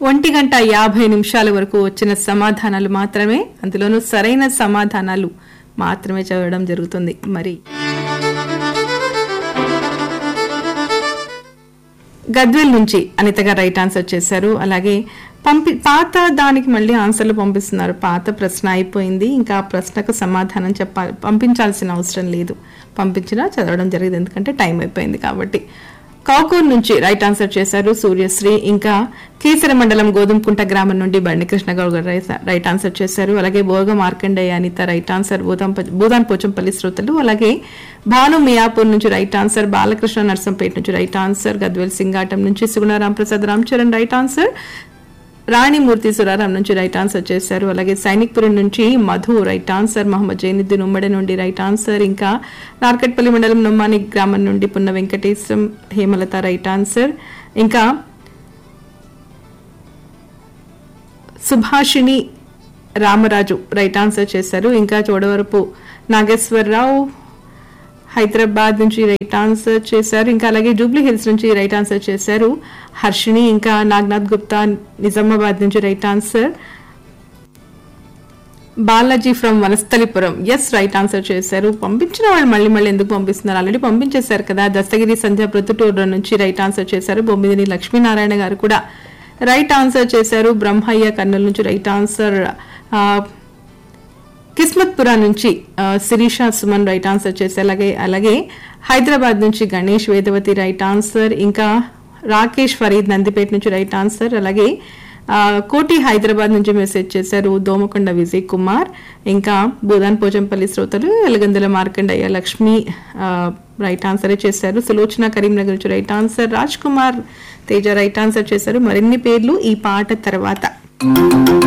ఒంటి గంట యాభై నిమిషాల వరకు వచ్చిన సమాధానాలు మాత్రమే అందులోనూ సరైన సమాధానాలు మాత్రమే చదవడం జరుగుతుంది మరి గద్వెల్ నుంచి అనిత గారు రైట్ ఆన్సర్ చేశారు అలాగే పంపి పాత దానికి మళ్ళీ ఆన్సర్లు పంపిస్తున్నారు పాత ప్రశ్న అయిపోయింది ఇంకా ఆ ప్రశ్నకు సమాధానం చెప్పాలి పంపించాల్సిన అవసరం లేదు పంపించినా చదవడం జరిగింది ఎందుకంటే టైం అయిపోయింది కాబట్టి కాకూర్ నుంచి రైట్ ఆన్సర్ చేశారు సూర్యశ్రీ ఇంకా కీసర మండలం గోధుమకుంట గ్రామం నుండి బండి కృష్ణ గౌడ్ గారు రైట్- రైట్ ఆన్సర్ చేశారు అలాగే భోగ మార్కండేయ అనిత రైట్ ఆన్సర్ భూదాం భూదాన్ పోచంపల్లి శ్రోతలు అలాగే భాను మియాపూర్ నుంచి రైట్ ఆన్సర్ బాలకృష్ణ నర్సంపేట నుంచి రైట్ ఆన్సర్ గద్వేల్ సింగాటం నుంచి సుగుణ ప్రసాద్ రామ్ చరణ్ రైట్ ఆన్సర్ రాణిమూర్తి సురారాం నుంచి రైట్ ఆన్సర్ చేశారు అలాగే సైనిక్పురం నుంచి మధు రైట్ ఆన్సర్ మహమ్మద్ జైనుద్దీన్ ఉమ్మడి నుండి రైట్ ఆన్సర్ ఇంకా నార్కట్పల్లి మండలం నొమ్మాని గ్రామం నుండి పున్న వెంకటేశం హేమలత రైట్ ఆన్సర్ ఇంకా సుభాషిణి రామరాజు రైట్ ఆన్సర్ చేశారు ఇంకా చోడవరపు నాగేశ్వరరావు హైదరాబాద్ నుంచి రైట్ ఆన్సర్ చేశారు ఇంకా అలాగే జూబ్లీ హిల్స్ నుంచి రైట్ ఆన్సర్ చేశారు హర్షిని ఇంకా నాగ్నాథ్ గుప్తా నిజామాబాద్ నుంచి right answer Balaji from Vanasthalipuram yes right answer చేశారు పంపించిన వాళ్ళు మళ్ళీ మళ్ళీ ఎందుకు పంపిస్తున్నారు ఆల్రెడీ పంపించేశారు కదా దస్తగిరి సంధ్య ప్రొద్దుటూరు నుంచి రైట్ ఆన్సర్ చేశారు బొమ్మిదిని లక్ష్మీనారాయణ గారు కూడా రైట్ ఆన్సర్ చేశారు బ్రహ్మయ్య కర్నూలు నుంచి రైట్ ఆన్సర్ ఆ, కిస్మత్పురా నుంచి ఆ, శిరీష సుమన్ రైట్ ఆన్సర్ చేశారు అలాగే అలాగే హైదరాబాద్ నుంచి గణేష్ వేదవతి రైట్ ఆన్సర్ ఇంకా రాకేష్ ఫరీద్ నందిపేట నుంచి రైట్ ఆన్సర్ అలాగే ఆ, కోటి హైదరాబాద్ నుంచి మెసేజ్ చేశారు దోమకొండ విజయ్ కుమార్ ఇంకా బూదాన్ పోచంపల్లి శ్రోతలు ఎలగందుల మార్కండయ్య లక్ష్మి ఆ, రైట్ ఆన్సరే చేశారు సులోచన కరీంనగర్ నుంచి right answer Raj Kumar Teja right answer చేశారు మరిన్ని పేర్లు ఈ పాట తర్వాత